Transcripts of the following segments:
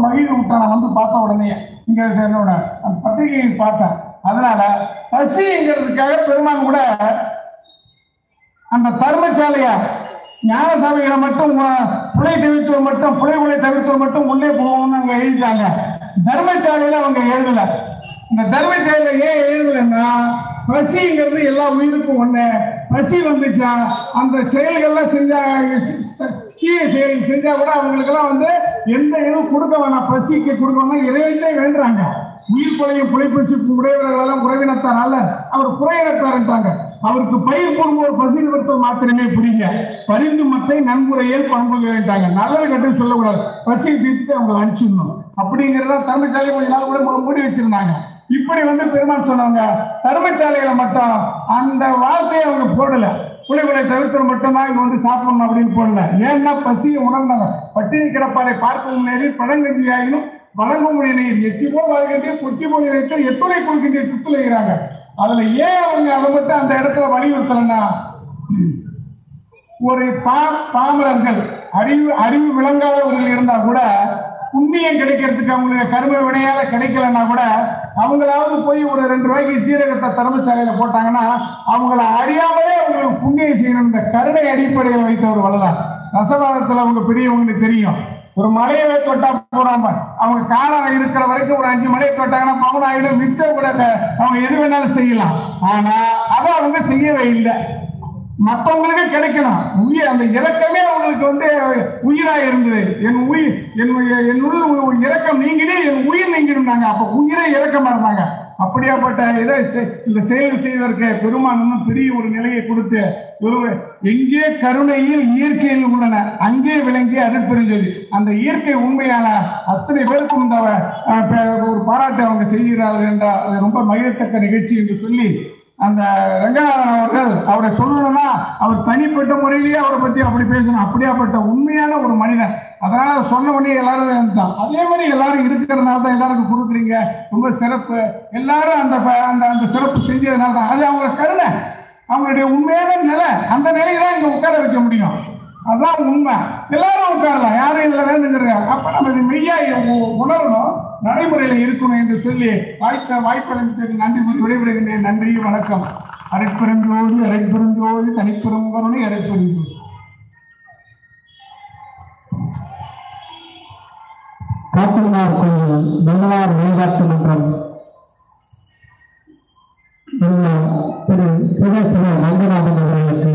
மகிழ்வு விட்டான் நான் வந்து பார்த்த உடனே இங்க என்னோட அந்த பத்திரிகையை பார்த்தேன் அதனால பசிங்கிறதுக்காக பெருமான் கூட அந்த தர்மசாலையா ஞானசாமிகளை மட்டும் உ- புலை தவிர்த்தோர் மட்டும் புலை புலை தவிர்த்தோர் மட்டும் உள்ளே போகணும்னு அங்க எழுதிட்டாங்க தர்மசாலையில அவங்க எழுதல இந்த தர்மசாலையில ஏன் எழுதலைன்னா பசிங்கிறது எல்லா உயிருக்கும் ஒண்ணு பசி வந்துச்சா அந்த செயல்கள்லாம் செஞ்சா தீய செயல் செஞ்சா கூட அவங்களுக்கெல்லாம் வந்து எந்த இதுவும் கொடுக்க வேணாம் பசிக்கு கொடுக்கணும் இறைவனே வேண்டுறாங்க உயிர் கொலையும் புழைப்பச்சு உடையவர்களெல்லாம் உறவினத்தார் அல்ல அவர் புறையினத்தார்ன்றாங்க அவருக்கு பயிர் போடுவோர் பசி நிறுத்தம் மாத்திரமே புரியுங்க பரிந்து மத்தை நன்முறையில் பண்புக வேண்டாங்க நல்லது கட்டு சொல்லக்கூடாது பசியை தீர்த்து அவங்க அனுப்பிச்சிடணும் அப்படிங்கிறத தர்மசாலை கொஞ்ச நாள் கூட மூ- மூடி வச்சிருந்தாங்க இப்படி வந்து பெருமாள் சொன்னவங்க தர்மசாலையில மட்டும் அந்த வார்த்தையை அவங்க போடல புலிகளை தவிர்த்து மட்டும்தான் இங்க வந்து சாப்பிடணும் அப்படின்னு போடல ஏன்னா பசியை உணர்ந்தாங்க பட்டினி கிடப்பாரை பார்க்கும் நேரில் பழங்கஞ்சி ஆகினும் வழங்கும் நீர் எட்டி போல் வாழ்கின்ற கொட்டி போல் வைத்து எத்துணை கொடுக்கின்ற சுத்துலைகிறாங்க அதுல ஏன் அவங்க அதை மட்டும் அந்த இடத்துல வலியுறுத்தலைன்னா ஒரு பா பாமரர்கள் அறிவு அறிவு விளங்காதவர்கள் இருந்தா கூட புண்ணியம் கிடைக்கிறதுக்கு அவங்களுக்கு கரும வினையால கிடைக்கலன்னா கூட அவங்களாவது போய் ஒரு ரெண்டு ரூபாய்க்கு ஜீரகத்தை தர்மசாலையில போட்டாங்கன்னா அவங்கள அறியாமலே அவங்களுக்கு புண்ணியம் செய்யணும் இந்த கருணை அடிப்படையில் வைத்த ஒரு வள்ளலார் ரசவாதத்துல அவங்க பெரியவங்களுக்கு தெரியும் ஒரு மலையவே தொட்டா போறாம அவங்க காலம் இருக்கிற வரைக்கும் ஒரு அஞ்சு மலையை தொட்டாங்கன்னா பவன் ஆயிடும் மிச்ச கூட அவங்க எது வேணாலும் செய்யலாம் ஆனா அதை அவங்க செய்யவே இல்லை மற்றவங்களுக்கு கிடைக்கணும் உயிர் அந்த இறக்கமே அவங்களுக்கு வந்து உயிரா இருந்தது என் உயிர் என் உயிர்- என் உள்ள ஒரு இறக்கம் நீங்கினே என் உயிர் நீங்கிடும்னாங்க அப்ப உயிரை இறக்கமா இருந்தாங்க அப்படியாப்பட்ட இதை செ- இந்த செயல் செய்வதற்கு பெருமான் இன்னும் பெரிய ஒரு நிலையை கொடுத்து ஒரு எங்கே கருணையில் இயற்கையில் உள்ளன அங்கே விளங்கி அருட்பெருஞ்சது அந்த இயற்கை உண்மையான அத்தனை பேருக்கும் இந்த அஹ், ப- ஒரு பாராட்டு அவங்க செய்கிறார்கள் என்றால் அது ரொம்ப மகிழத்தக்க நிகழ்ச்சி என்று சொல்லி அந்த ரங்கநாதன் அவர்கள் அவரை சொல்லணும்னா அவர் தனிப்பட்ட முறையிலேயே அவரை பத்தி அப்படி பேசணும் அப்படியாப்பட்ட உண்மையான ஒரு மனிதன் அதனால சொன்ன உடனே எல்லாரும் இருந்தான் அதே மாதிரி எல்லாரும் இருக்கிறதுனால தான் எல்லாருக்கும் கொடுக்குறீங்க ரொம்ப சிறப்பு எல்லாரும் அந்த ப- அந்த அந்த சிறப்பு செஞ்சதுனால தான் அது அவங்க கருணை அவங்களுடைய உண்மையான நிலை அந்த நிலையை தான் இங்க உட்கார வைக்க முடியும் அதான் உண்மை எல்லாரும் உட்காரலாம் யாரும் இதில் வேணுங்கிறாங்க அப்ப நம்ம இது மெய்யா உ- உணரணும் நடைமுறையில இருக்கணும் என்று சொல்லி வாய்த்த வாய்ப்பளித்ததுக்கு நன்றி கூறி விடைபெறுகின்றேன் நன்றி வணக்கம் அரைப்பெருஞ்சோடு அரைப்பெருஞ்சோடு தனிப்பெரும் கருணை அரைப்பெருஞ்சோடு காட்டுமன்னார் கோயில் மன்னார் வழிபாட்டு மன்றம் உள்ள திரு சிவ சிவ ரங்கநாதன் அவர்களுக்கு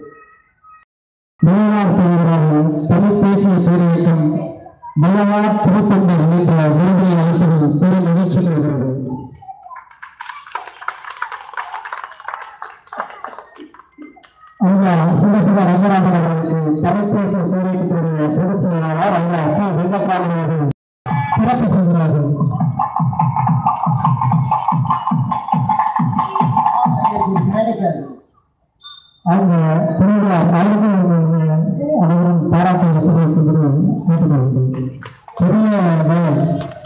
மன்னார் கோயிலாளர் தமிழ் தேசிய பேரியக்கம் மன்னவார் திருத்தொண்டர் என்ற விருதினை அளிப்பது பெரும் மகிழ்ச்சி தருகிறது ஐயா சிவ சிவ ரங்கநாதன் அவர்களுக்கு தமிழ் தேசிய பேரியக்கத்துடைய பொதுச் செயலாளர் ஐயா சி வெங்கட்ராமன் அவர்கள் சிறப்பு செய்கிறார்கள் அவங்க திருவிழா அனைவரும் அனைவரும் பாராட்டு தெரிவிக்கும்படி கேட்டுக்கொள்கிறேன் பெரிய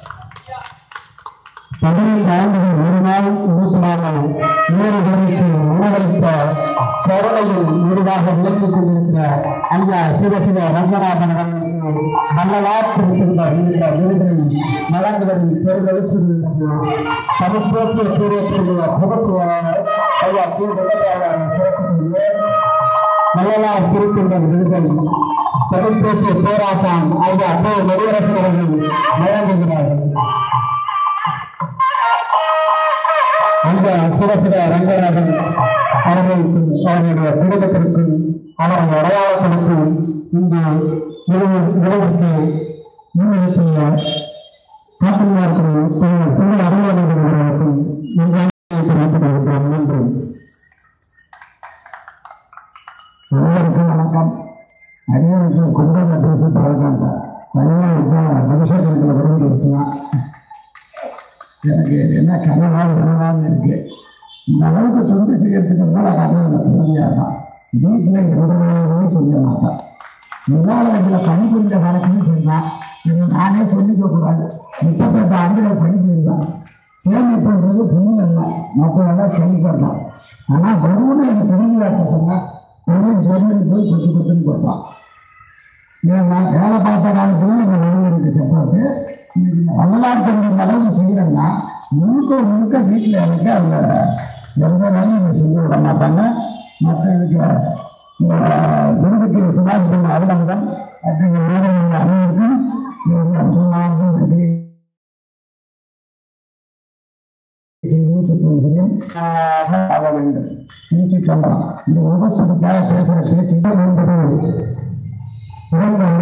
பதினைந்து ஆண்டுகள் ஒரு நாள் உறுப்பினாமல் நூறு பேருக்கு உணவளித்த கருணையில் ஈடுபாக விளங்கிக் கொண்டிருக்கிற ஐயா சிவசிவ ரங்கநாதன் அவர்களுக்கு நல்லவார் திருத்திருந்த இந்த விருதினை வழங்குவதில் பெருமகிழ்ச்சி தமிழ் தேசிய பேரியத்தினுடைய பொதுச் செயலாளர் ஐயா கே வெங்கடாளர் சிறப்பு செய்து நல்லவார் திருத்திருந்த விருதை தமிழ் தேசிய பேராசான் ஐயா கே நெடியரசன் அவர்கள் வழங்குகிறார்கள் அந்த சிவசிவ ரங்கநாதன் அவர்களுக்கும் அவர்களுடைய குடும்பத்திற்கும் அவரது அடையாளத்திற்கும் இந்த விளைவு விளைவிற்கு முன்னிறுத்திய காட்டுமார்கள் திரு சிவ அருளாளர்கள் அவர்களுக்கும் நன்றியை தெரிவித்துக் கொள்கின்றோம் நன்றி அனைவருக்கும் வணக்கம் அடியாருக்கு கும்பல பேசி பழக்கம் நிறைய மனுஷர்களுக்கு உடம்பு பேசலாம் எனக்கு என்ன கனவாக கனவாக இருக்கு இந்த அளவுக்கு தொண்டு செய்யறதுக்கு மூல காரணம் இந்த துறவியாக தான் வீட்டில் எவ்வளவு செய்ய மாட்டேன் நிர்வாகத்தில் பணிபுரிந்த காலத்துலையும் செய்யலாம் இது நானே சொல்லிக்க கூடாது முப்பத்தெட்டு ஆண்டுகள் பணிபுரிந்தேன் சேமிப்புன்றது புண்ணியம் இல்லை மற்றவெல்லாம் சேமிக்கலாம் ஆனால் வரும்னு எனக்கு திரும்பியாட்ட சொன்னால் கொஞ்சம் ஜெர்மனி போய் கொத்து கொத்துன்னு போட்டான் ஏன்னா வேலை பார்த்த காலத்துல எங்கள் நடுவருக்கு சப்போர்ட்டு இன்னைக்கு இந்த வரலாற்று நிலவு செய்யறேன்னா முழுக்க முழுக்க வீட்டில் எனக்கு அவங்க எந்த வேலையும் செய்ய விட மாட்டாங்க மக்களுக்கு விருதுக்கு சுபாஷிதம் அலுவலகம் அப்படிங்கிற மாணவர்கள் அனைவருக்கும் என்னுடைய அன்புமார்ந்த நன்றியை தெரிவித்துக் கொள்கிறேன் ஆக வேண்டும் நூற்றி கம்பளம் இந்த உபசத்துக்காக பேசுகிற பேச்சு என்பது பிறந்த